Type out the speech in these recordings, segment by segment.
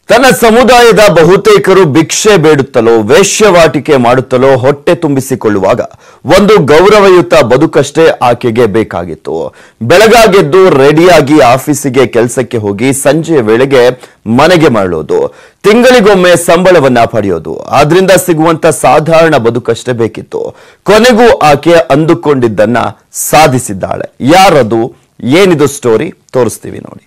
ತನ್ನ ಸಮುದಾಯದ ಬಹುತೇಕರು ಭಿಕ್ಷೆ ಬೇಡುತ್ತಲೋ ವೇಶ್ಯವಾಟಿಕೆ ಮಾಡುತ್ತಲೋ ಹೊಟ್ಟೆ ತುಂಬಿಸಿಕೊಳ್ಳುವಾಗ ಒಂದು ಗೌರವಯುತ ಬದುಕಷ್ಟೇ ಆಕೆಗೆ ಬೇಕಾಗಿತ್ತು ಬೆಳಗಾಗೆದ್ದು ರೆಡಿಯಾಗಿ ಆಫೀಸಿಗೆ ಕೆಲಸಕ್ಕೆ ಹೋಗಿ ಸಂಜೆಯ ವೇಳೆಗೆ ಮನೆಗೆ ಮರಳೋದು ತಿಂಗಳಿಗೊಮ್ಮೆ ಸಂಬಳವನ್ನ ಪಡೆಯೋದು ಆದ್ರಿಂದ ಸಿಗುವಂತ ಸಾಧಾರಣ ಬದುಕಷ್ಟೇ ಬೇಕಿತ್ತು ಕೊನೆಗೂ ಆಕೆ ಅಂದುಕೊಂಡಿದ್ದನ್ನ ಸಾಧಿಸಿದ್ದಾಳೆ ಯಾರದು ಏನಿದು ಸ್ಟೋರಿ ತೋರಿಸ್ತೀವಿ ನೋಡಿ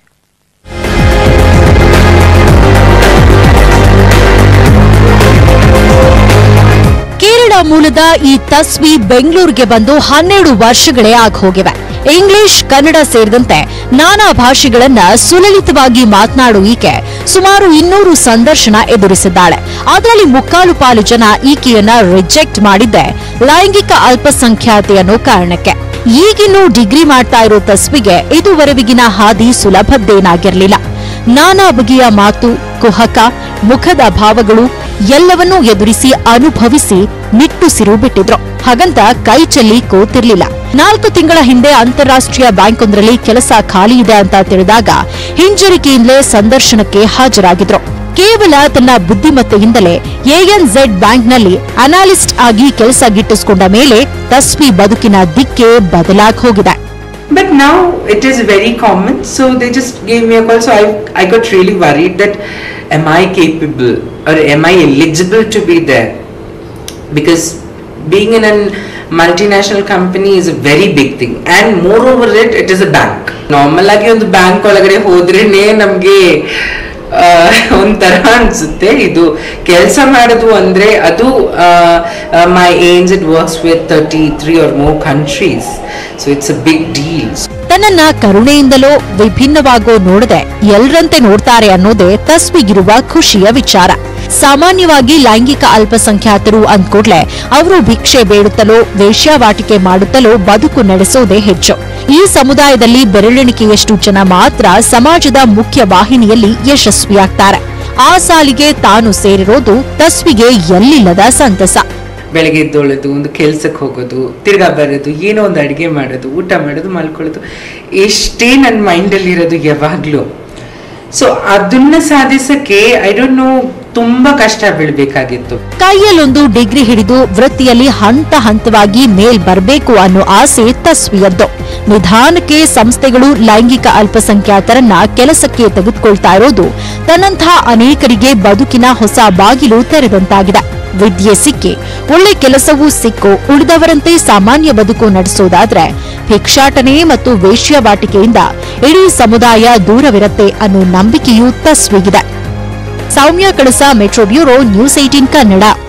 ಕೇರಳ ಮೂಲದ ಈ ತಸ್ವಿ ಬೆಂಗಳೂರಿಗೆ ಬಂದು ಹನ್ನೆರಡು ವರ್ಷಗಳೇ ಆಗ್ ಹೋಗಿವೆ ಇಂಗ್ಲಿಷ್ ಕನ್ನಡ ಸೇರಿದಂತೆ ನಾನಾ ಭಾಷೆಗಳನ್ನ ಸುಲಲಿತವಾಗಿ ಮಾತನಾಡು ಈಕೆ ಸುಮಾರು ಇನ್ನೂರು ಸಂದರ್ಶನ ಎದುರಿಸಿದ್ದಾಳೆ ಅದರಲ್ಲಿ ಮುಕ್ಕಾಲು ಪಾಲು ಜನ ಈಕೆಯನ್ನ ರಿಜೆಕ್ಟ್ ಮಾಡಿದ್ದೆ ಲೈಂಗಿಕ ಅಲ್ಪಸಂಖ್ಯಾತೆ ಅನ್ನೋ ಕಾರಣಕ್ಕೆ ಈಗಿನ್ನೂ ಡಿಗ್ರಿ ಮಾಡ್ತಾ ಇರೋ ತಸ್ವಿಗೆ ಇದುವರೆವಿಗಿನ ಹಾದಿ ಸುಲಭದ್ದೇನಾಗಿರ್ಲಿಲ್ಲ ನಾನಾ ಬಗೆಯ ಮಾತು ಕುಹಕ ಮುಖದ ಭಾವಗಳು ಎಲ್ಲವನ್ನೂ ಎದುರಿಸಿ ಅನುಭವಿಸಿ ನಿಟ್ಟುಸಿರು ಬಿಟ್ಟಿದ್ರು ಹಾಗಂತ ಕೈ ಚೆಲ್ಲಿ ಕೂತಿರ್ಲಿಲ್ಲ ನಾಲ್ಕು ತಿಂಗಳ ಹಿಂದೆ ಅಂತಾರಾಷ್ಟ್ರೀಯ ಬ್ಯಾಂಕ್ ಒಂದರಲ್ಲಿ ಕೆಲಸ ಖಾಲಿ ಇದೆ ಅಂತ ತಿಳಿದಾಗ ಹಿಂಜರಿಕೆಯಿಂದಲೇ ಸಂದರ್ಶನಕ್ಕೆ ಹಾಜರಾಗಿದ್ರು ಕೇವಲ ತನ್ನ ಬುದ್ಧಿಮತ್ತೆಯಿಂದಲೇ ಎಎನ್ಝೆಡ್ ಬ್ಯಾಂಕ್ನಲ್ಲಿ ಅನಾಲಿಸ್ಟ್ ಆಗಿ ಕೆಲಸ ಗಿಟ್ಟಿಸಿಕೊಂಡ ಮೇಲೆ ತಸ್ವಿ ಬದುಕಿನ ದಿಕ್ಕೇ ಬದಲಾಗಿ ಹೋಗಿದೆ But now it is very common, so they just gave me a call. So I, I got really worried that am I capable or am I eligible to be there? Because being in a multinational company is a very big thing, and moreover, it it is a bank. Normal ಆಗಿ ಒಂದು bank ಒಳಗಡೆ ಹೋದ್ರೇನೆ ನಮಗೆ ಒಂಥರ ಅನ್ಸುತ್ತೆ ಇದು ಕೆಲಸ ಮಾಡೋದು ಅಂದ್ರೆ ಅದು means it works with thirty three or more countries so it's a big deal ತನ್ನನ್ನ ಕರುಣೆಯಿಂದಲೋ ವಿಭಿನ್ನವಾಗೋ ನೋಡದೆ ಎಲ್ರಂತೆ ನೋಡ್ತಾರೆ ಅನ್ನೋದೇ ತಸ್ವಿಗಿರುವ ಖುಷಿಯ ವಿಚಾರ ಸಾಮಾನ್ಯವಾಗಿ ಲೈಂಗಿಕ ಅಲ್ಪಸಂಖ್ಯಾತರು ಅಂದ್ಕೂಡ್ಲೆ ಅವರು ಭಿಕ್ಷೆ ಬೇಡುತ್ತಲೋ ವೇಶ್ಯಾವಾಟಿಕೆ ಮಾಡುತ್ತಲೋ ಬದುಕು ನಡೆಸೋದೇ ಹೆಚ್ಚು ಈ ಸಮುದಾಯದಲ್ಲಿ ಬೆರಳೆಣಿಕೆಯಷ್ಟು ಜನ ಮಾತ್ರ ಸಮಾಜದ ಮುಖ್ಯ ವಾಹಿನಿಯಲ್ಲಿ ಯಶಸ್ವಿಯಾಗ್ತಾರೆ ಆ ಸಾಲಿಗೆ ತಾನು ಸೇರಿರೋದು ತಸ್ವಿಗೆ ಎಲ್ಲಿಲ್ಲದ ಸಂತಸ ಬೆಳಗ್ಗೆ ಎದ್ದೊಳ್ಳೋದು ಒಂದು ಕೆಲ್ಸಕ್ಕೆ ಹೋಗೋದು ತಿರ್ಗಾ ಬರೋದು ಏನೋ ಒಂದು ಅಡುಗೆ ಮಾಡೋದು ಊಟ ಮಾಡೋದು ಮಲ್ಕೊಳ್ಳೋದು ಎಷ್ಟೇ ನನ್ನ ಮೈಂಡಲ್ಲಿ ಇರೋದು ಯಾವಾಗಲೂ ಸೊ ಅದನ್ನ ಸಾಧಿಸಕ್ಕೆ ಐ ಡೋಂಟ್ ನೋ ತುಂಬಾ ಕಷ್ಟ ಬೀಳ್ಬೇಕಾಗಿತ್ತು ಕೈಯಲ್ಲೊಂದು ಡಿಗ್ರಿ ಹಿಡಿದು ವೃತ್ತಿಯಲ್ಲಿ ಹಂತ ಹಂತವಾಗಿ ಮೇಲ್ ಬರಬೇಕು ಅನ್ನೋ ಆಸೆ ತಸ್ವಿಯದ್ದು ನಿಧಾನಕ್ಕೆ ಸಂಸ್ಥೆಗಳು ಲೈಂಗಿಕ ಅಲ್ಪಸಂಖ್ಯಾತರನ್ನ ಕೆಲಸಕ್ಕೆ ತೆಗೆದುಕೊಳ್ತಾ ಇರೋದು ತನ್ನಂಥ ಅನೇಕರಿಗೆ ಬದುಕಿನ ಹೊಸ ಬಾಗಿಲು ತೆರೆದಂತಾಗಿದೆ ವಿದ್ಯೆ ಸಿಕ್ಕಿ ಒಳ್ಳೆ ಕೆಲಸವೂ ಸಿಕ್ಕು ಉಳಿದವರಂತೆ ಸಾಮಾನ್ಯ ಬದುಕು ನಡೆಸೋದಾದ್ರೆ ಭಿಕ್ಷಾಟನೆ ಮತ್ತು ವೇಶ್ಯಾವಾಟಿಕೆಯಿಂದ ಇಡೀ ಸಮುದಾಯ ದೂರವಿರತ್ತೆ ಅನ್ನೋ ನಂಬಿಕೆಯೂ ತಸ್ವಿಗಿದೆ Soumya Kalasa metro bureau news eighteen Kannada